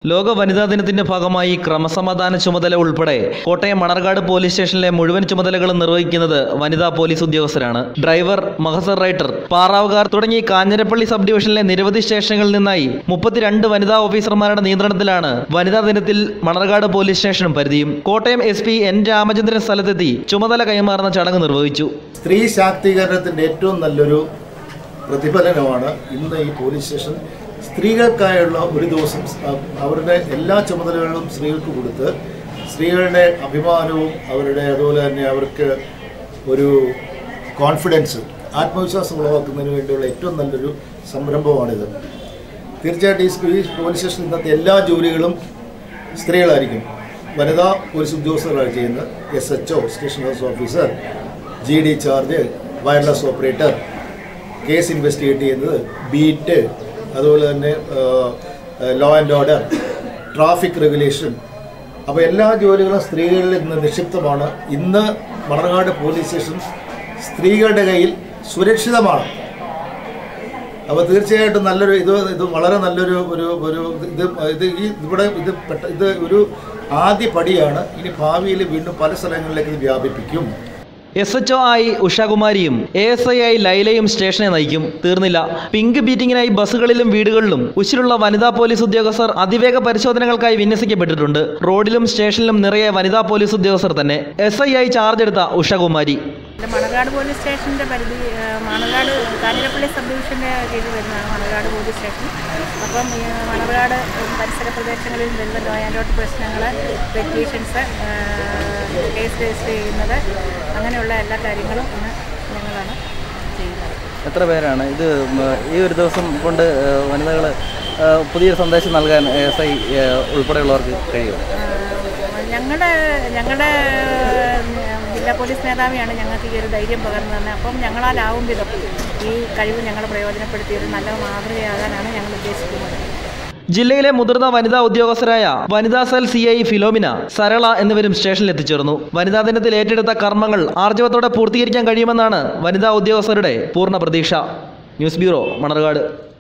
ലോക വനിതാ ദിനത്തിന്റെ ഭാഗമായി ക്രമസമാധാന ചുമതല ഉൾപ്പെടെ കോട്ടയം മണർകാട് പോലീസ് സ്റ്റേഷനിലെ മുഴുവൻ ചുമതലകളും നിർവഹിക്കുന്നത് വനിതാ പോലീസ് ഉദ്യോഗസ്ഥരാണ് ഡ്രൈവർ മഹസർ റൈറ്റർ പാറാവുകാർ തുടങ്ങി കാഞ്ഞിരപ്പള്ളി സബ് ഡിവിഷനിലെ നിരവധി സ്റ്റേഷനുകളിൽ നിന്നായി മുപ്പത്തിരണ്ട് വനിതാ ഓഫീസർമാരുടെ നിയന്ത്രണത്തിലാണ് വനിതാ ദിനത്തിൽ മണർകാട് പോലീസ് സ്റ്റേഷനും പരിധിയും Kottayam S P N Ramachandran സ്ഥലത്തെത്തി ചുമതല കൈമാറുന്ന ചടങ്ങ് നിർവഹിച്ചു സ്ത്രീ ശാക്തീകരണത്തിൻ്റെ ഏറ്റവും നല്ലൊരു പ്രതിഫലനമാണ് ഇന്ന് ഈ പോലീസ് സ്റ്റേഷൻ സ്ത്രീകൾക്കായുള്ള ഒരു ദിവസം അ- അവരുടെ എല്ലാ ചുമതലകളും സ്ത്രീകൾക്ക് കൊടുത്ത് സ്ത്രീകളുടെ അഭിമാനവും അവരുടെ അതുപോലെ തന്നെ അവർക്ക് ഒരു കോൺഫിഡൻസ് ആത്മവിശ്വാസം ഉളവാക്കുന്നതിന് വേണ്ടിയുള്ള ഏറ്റവും നല്ലൊരു സംരംഭമാണിത് തീർച്ചയായിട്ടും ഈ സ്- ഈ പോലീസ് സ്റ്റേഷൻ ഇന്നത്തെ എല്ലാ ജോലികളും സ്ത്രീകളായിരിക്കും വനിതാ പോലീസ് ഉദ്യോഗസ്ഥരാണ് ചെയ്യുന്നത് S H O station house officer G D charge wireless operator case investigate ചെയ്യുന്നത് ബീറ്റ് അതുപോലെ തന്നെ law and order traffic regulation അപ്പോൾ എല്ലാ ജോലികളും സ്ത്രീകളിൽ ഇന്ന് നിക്ഷിപ്തമാണ് ഇന്ന് മണർകാട് പോലീസ് സ്റ്റേഷൻ സ്ത്രീകളുടെ കയ്യിൽ സുരക്ഷിതമാണ് അപ്പോൾ തീർച്ചയായിട്ടും നല്ലൊരു ഇത് ഇത് വളരെ നല്ലൊരു ഒരു ഒരു ഇത് ഇത് ഈ ഇവിടെ ഇത് പെട്ട ഇത് ഒരു ആദ്യ പടിയാണ് ഇനി ഭാവിയിൽ വീണ്ടും പല സ്ഥലങ്ങളിലേക്ക് ഇത് വ്യാപിപ്പിക്കും എസ് എച്ച് ഒ ആയി ഉഷാകുമാരിയും എ എസ് ഐ ആയി ലൈലയും സ്റ്റേഷനെ നയിക്കും തീർന്നില്ല പിങ്ക് ബീറ്റിംഗിനായി ബസ്സുകളിലും വീടുകളിലും ഉശിരുള്ള വനിതാ പോലീസ് ഉദ്യോഗസ്ഥർ അതിവേഗ പരിശോധനകൾക്കായി വിന്യസിക്കപ്പെട്ടിട്ടുണ്ട് റോഡിലും സ്റ്റേഷനിലും നിറയെ വനിതാ പോലീസ് ഉദ്യോഗസ്ഥർ തന്നെ എസ് ഐ ആയി ചാർജ് എടുത്ത ഉഷകുമാരി ഇത് മണർകാട് പോലീസ് സ്റ്റേഷൻ്റെ പരിധി ആ, മണർകാട് കാഞ്ഞിരപ്പള്ളി സബ് ഡിവിഷൻ്റെ കീഴിൽ വരുന്നതാണ് മണർകാട് പോലീസ് സ്റ്റേഷൻ അപ്പം ഈ മണർകാട് പരിസര പ്രദേശങ്ങളിൽ വരുന്ന ലോ ആൻഡ് ഓർഡർ പ്രശ്നങ്ങൾ പെറ്റീഷൻസ് കേസ് രജിസ്റ്റർ ചെയ്യുന്നത് അങ്ങനെയുള്ള എല്ലാ കാര്യങ്ങളും ഇന്ന് ഞങ്ങളാണ് ചെയ്യുന്നത് എത്ര പേരാണ് ഇത് ഈ ഒരു ദിവസം കൊണ്ട് വനിതകൾ പുതിയൊരു സന്ദേശം നൽകാൻ എസ് ഐ ഉൾപ്പെടെയുള്ളവർക്ക് കഴിയും ഞങ്ങളുടെ ഞങ്ങളുടെ ജില്ലാ പോലീസ് മേധാവിയാണ് ഞങ്ങൾക്ക് ഈ ഒരു ധൈര്യം പകർന്നു തന്നെ അപ്പം ഞങ്ങളാലാവും വിധം ഈ കഴിവ് ഞങ്ങൾ പ്രയോജനപ്പെടുത്തി ഒരു നല്ല മാതൃകയാകാനാണ് ഞങ്ങൾ ഉദ്ദേശിക്കുന്നത് ജില്ലയിലെ മുതിർന്ന വനിതാ ഉദ്യോഗസ്ഥരായ വനിതാ cell C I Philomina Sarala എന്നിവരും സ്റ്റേഷനിൽ എത്തിച്ചേർന്നു വനിതാ ദിനത്തിൽ ഏറ്റെടുത്ത കർമ്മങ്ങൾ ആർജവത്തോടെ പൂർത്തീകരിക്കാൻ കഴിയുമെന്നാണ് വനിതാ ഉദ്യോഗസ്ഥരുടെ പൂർണ്ണ പ്രതീക്ഷ ന്യൂസ് ബ്യൂറോ മണർകാട്